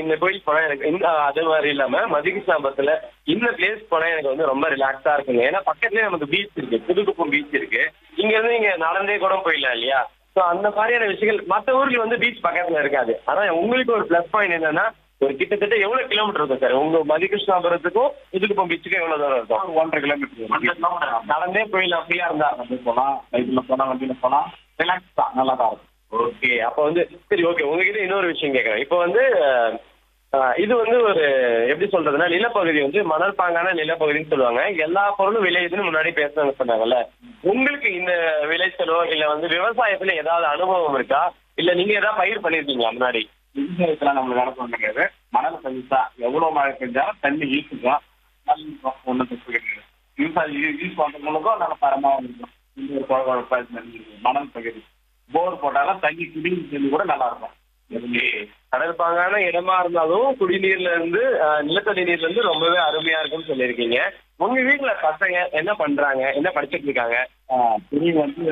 இந்த கோயில் போனா எனக்கு இந்த அது மாதிரி இல்லாம மதிகிருஷ்ணாபுரத்துல இந்த பிளேஸ் போனா எனக்கு வந்து ரொம்ப ரிலாக்ஸா இருக்குங்க ஏன்னா பக்கத்துலயே நமக்கு பீச் இருக்கு புதுக்குப்பம் பீச் இருக்கு இங்க இருந்து நீங்க நடந்தே கூட போயிடலாம் இல்லையா சோ அந்த மாதிரியான விஷயங்கள் மத்த ஊர்ல வந்து பீச் பக்கத்துல இருக்காது ஆனா உங்களுக்கு ஒரு பிளஸ் பாயிண்ட் என்னன்னா ஒரு கிட்டத்தட்ட எவ்வளவு கிலோமீட்டர் இருக்கும் சார் உங்க மதிகிருஷ்ணாபுரத்துக்கும் புதுக்குப்பம் பீச்சுக்கும் எவ்வளவு தூரம் இருக்கும் ஒன்றரை கிலோமீட்டர் நடந்தே போயிடலாம் ஃப்ரீயா இருந்தா நடந்து போலாம் பைக்ல போனா வண்டியில போனா ரிலாக்ஸ் தான் நல்லா தான் இருக்கும் ஓகே அப்ப வந்து சரி ஓகே உங்ககிட்ட இன்னொரு விஷயம் கேட்கறேன் இப்போ வந்து அஹ், இது வந்து ஒரு எப்படி சொல்றதுன்னா நிலப்பகுதி வந்து மணல் பாங்கான நிலப்பகுதின்னு சொல்லுவாங்க எல்லா பொருளும் விளையுதுன்னு முன்னாடி பேசுறாங்க சொன்னாங்கல்ல உங்களுக்கு இந்த விளைச்சலோ இல்ல வந்து விவசாயத்துல ஏதாவது அனுபவம் இருக்கா இல்ல நீங்க ஏதாவது பயிர் பண்ணிருக்கீங்களா முன்னாடி விவசாயத்துல நம்ம வேலை பண்ண கிடையாது மணல் பெஞ்சா எவ்வளவு மழை பெஞ்சாலும் தண்ணி ஈஸுக்கும் நல்லா ஒன்றும் தப்பு கிடையாது விவசாயம் யூஸ் பண்றவங்களுக்கும் நல்ல தரமாக இருக்கும் இந்த ஒரு குழ குழப்பா தண்ணி மணல் பகுதி போர் போட்டாலும் தண்ணி குடிநீர் தண்ணி கூட நல்லா இருக்கும் ஓகே. கடல் பாங்கான இடமா இருந்தாலும் குடிநீர்ல இருந்து அஹ், நிலத்தடி நீர்ல இருந்து ரொம்பவே அருமையா இருக்கும்னு சொல்லியிருக்கீங்க உங்க வீட்டுல பசங்க என்ன பண்றாங்க என்ன படிச்சிட்டு இருக்காங்க ஆஹ் துணி வந்து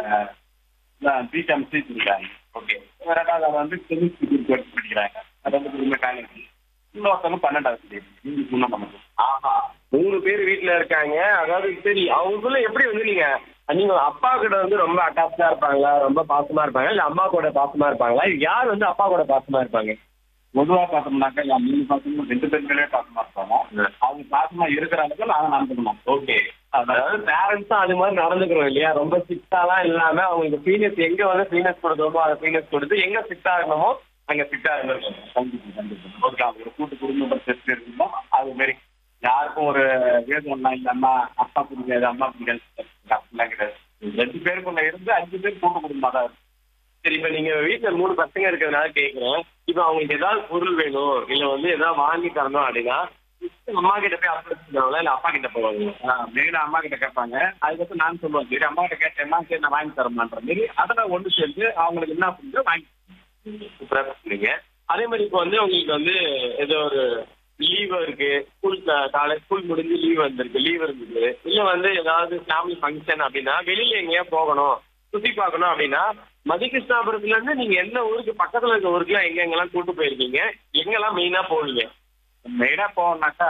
பிகாம் சீட் இருக்காங்க ஓகே ரெண்டாவது அவன் வந்து கெமிஸ்ட்ரி குரூப் எடுத்து படிக்கிறாங்க அது வந்து திரும்ப காலேஜ் இன்னொருத்தவங்க பன்னெண்டாவது இங்கிலீஷ் முன்னாடி நமக்கு ஆஹா மூணு பேர் வீட்ல இருக்காங்க அதாவது சரி அவங்களுக்குள்ள எப்படி வந்து நீங்க நீங்க அப்பா கூட வந்து ரொம்ப அட்டாச்சா இருப்பாங்களா ரொம்ப பாசமா இருப்பாங்க இல்ல அம்மா கூட பாசமா இருப்பாங்களா இது யார் வந்து அப்பா கூட பாசமா இருப்பாங்க பொதுவாக பார்த்தோம்னாக்கா என் மூணு பசங்களும் ரெண்டு பேருமே பாசமா இருப்பாங்க அவங்க பாசமா இருக்கிற அளவுக்கு நாங்கள் நடந்துக்கணும் ஓகே அதாவது பேரண்ட்ஸும் அது மாதிரி நடந்துக்கிறோம் இல்லையா ரொம்ப ஸ்ட்ரிக்டாலாம் இல்லாம அவங்களுக்கு ஃபீனஸ் எங்க வந்து ஃபீனஸ் கொடுக்கணுமோ அதை ஃபீனஸ் கொடுத்து எங்க ஸ்ட்ரிக்டா இருக்கணுமோ அங்க ஸ்ட்ரிக்டா இருந்திருக்கும் கண்டிப்பா கண்டிப்பா ஓகே அவங்க ஒரு கூட்டு குடும்பம் செட்டு இருக்குமோ அது மாதிரி யாருக்கும் ஒரு வேதம்லாம் இல்லாம அப்பா பிடிக்காது அம்மா பிடிக்காது அப்படிலாம் கிடையாது ரெண்டு பேருக்குள்ள இருந்து அஞ்சு பேர் கூட்டு குடும்பமா தான் இருக்கும் சரி இப்ப நீங்க வீட்டுல மூணு பசங்க இருக்கிறதுனால கேக்குறேன் இப்ப அவங்களுக்கு ஏதாவது பொருள் வேணும் இல்ல வந்து ஏதாவது வாங்கி தரணும் அப்படின்னா அம்மா கிட்ட போய் அப்பா சொல்லுவாங்களா இல்ல அப்பா கிட்ட போவாங்க மெயினா அம்மா கிட்ட கேட்பாங்க அதுக்கப்புறம் நான் சொல்லுவேன் சரி அம்மா கிட்ட கேட்டேன்னா சரி நான் வாங்கி தரமான்ற மாரி அதெல்லாம் ஒன்று சேர்ந்து அவங்களுக்கு என்ன புரிஞ்சோ வாங்கி சூப்பரா சொன்னீங்க அதே மாதிரி இப்போ வந்து உங்களுக்கு வந்து ஏதோ ஒரு லீவ் இருக்கு ஸ்கூல் காலேஜ் ஸ்கூல் முடிஞ்சு லீவ் வந்திருக்கு லீவ் இருந்தது இல்ல வந்து ஏதாவது ஃபேமிலி ஃபங்க்ஷன் அப்படின்னா வெளியில எங்கேயா போகணும் சுத்தி பார்க்கணும் அப்படின்னா மதிகிருஷ்ணாபுரத்துல இருந்து நீங்க எந்த ஊருக்கு பக்கத்துல இருக்க ஊருக்குலாம் எங்க எங்கெல்லாம் கூட்டு போயிருக்கீங்க எங்கெல்லாம் மெயினா போவீங்க மெயினா போனோம்னாக்கா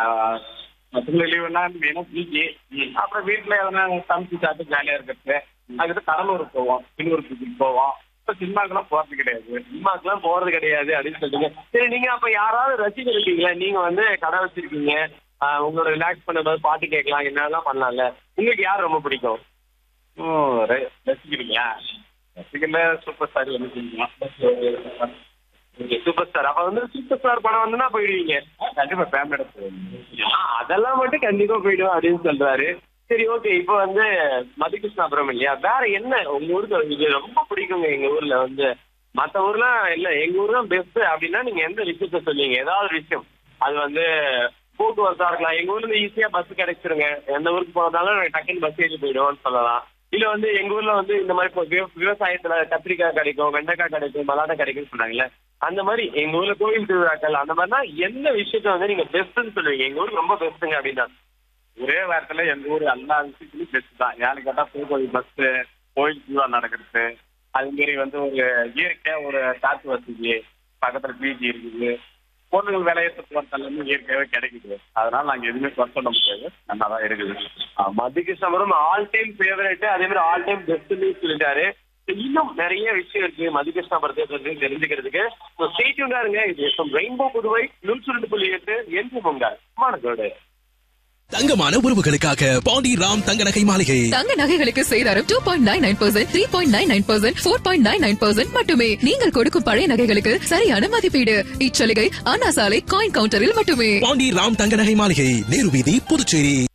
பசங்க லீவுனா மெயினா பீச்சு அப்புறம் வீட்டுல எதனா சமைச்சு சாப்பிட்டு ஜாலியா இருக்கிறது அதுக்கு கடலூர் போவோம் பின்னூர் பீச்சுக்கு போவோம் இப்போ சினிமாக்கெல்லாம் போறது கிடையாது சினிமாக்கெல்லாம் போறது கிடையாது அப்படின்னு சொல்றீங்க சரி நீங்க அப்ப யாராவது ரசிகர் இருக்கீங்களா நீங்க வந்து கடை வச்சிருக்கீங்க ஆஹ் உங்களோட ரிலாக்ஸ் பண்ணும்போது பாட்டு கேட்கலாம் என்னெல்லாம் பண்ணலாம்ல உங்களுக்கு யார் ரொம்ப பிடிக்கும் ஓ ர- ரசிக்கிறீங்களா ரசிகர்ல சூப்பர் ஸ்டார் வந்து செஞ்சோம் ஓகே சூப்பர் ஸ்டார் அப்ப வந்து சூப்பர் ஸ்டார் படம் வந்துன்னா போயிடுவீங்க கண்டிப்பா ஃபேமிலியோட போவோம் ஆ, அதெல்லாம் மட்டும் கண்டிப்பா போயிடுவோம் அப்படின்னு சொல்றாரு சரி ஓகே இப்போ வந்து மதிகிருஷ்ணாபுரம் இல்லையா வேற என்ன உங்க ஊருக்கு இது ரொம்ப பிடிக்குங்க எங்க ஊர்ல வந்து மத்த ஊர்லாம் இல்ல எங்க ஊர் தான் பெஸ்ட் அப்படின்னா நீங்க எந்த விஷயத்த சொல்லுவீங்க ஏதாவது ஒரு விஷயம் அது வந்து போக்குவரத்தா இருக்கலாம் எங்க ஊர்ல இருந்து ஈஸியா பஸ் கிடைச்சிருங்க எந்த ஊருக்கு போனதாலும் டக்குன்னு பஸ் ஏறி போயிடுவோம்னு சொல்லலாம் இல்ல வந்து எங்க ஊர்ல வந்து இந்த மாதிரி இப்போ விவ- விவசாயத்துல கத்திரிக்காய் கிடைக்கும் வெண்டைக்காய் கிடைக்கும் மலாட்டை கிடைக்கும்னு சொன்னாங்கல்ல அந்த மாதிரி எங்க ஊர்ல கோயில் திருவிழாக்கள் அந்த மாதிரினா என்ன விஷயத்த வந்து நீங்க பெஸ்ட்னு சொல்லுவீங்க எங்க ஊருக்கு ரொம்ப பெஸ்ட்டுங்க அப்படின்னா ஒரே வாரத்துல எங்க ஊர் எல்லா விஷயத்துலயும் பெஸ்ட் தான் ஏன்னு கேட்டா பூக்கோயில் பஸ் கோயில் திருவிழா நடக்கிறது அது மாரி வந்து ஒரு இயற்கையா ஒரு காற்று வசதி பக்கத்துல பீச் இருக்குது பொருள்கள் விளையத்து போறது எல்லாமே இயற்கையாவே கிடைக்குது அதனால நாங்க எதுவுமே குறை சொல்ல முடியாது நல்லா தான் இருக்குது மதிகிருஷ்ணபுரம் ஆல் டைம் ஃபேவரட் அதே மாதிரி ஆல் டைம் பெஸ்ட்னு சொல்லிட்டாரு இன்னும் நிறைய விஷயம் இருக்கு மதிகிருஷ்ணபுரத்தை பத்தி தெரிஞ்சுக்கிறதுக்கு ஸ்டேட்யூண்டா இருங்க இது ரெயின்போ புதுவை நூற்றி புள்ளி எட்டு என்று உங்க மாணவர்களோட தங்கமான உறவுகளுக்காக பாண்டி ராம் தங்க நகை மாளிகை தங்க நகைகளுக்கு சேதாரம் two point nine nine percent three point nine nine percent four point nine nine percent மட்டுமே நீங்கள் கொடுக்கும் பழைய நகைகளுக்கு சரியான மதிப்பீடு இச்சலுகை அண்ணா சாலை காயின் கவுண்டரில் மட்டுமே பாண்டி ராம் தங்க நகை மாளிகை நேரு வீதி புதுச்சேரி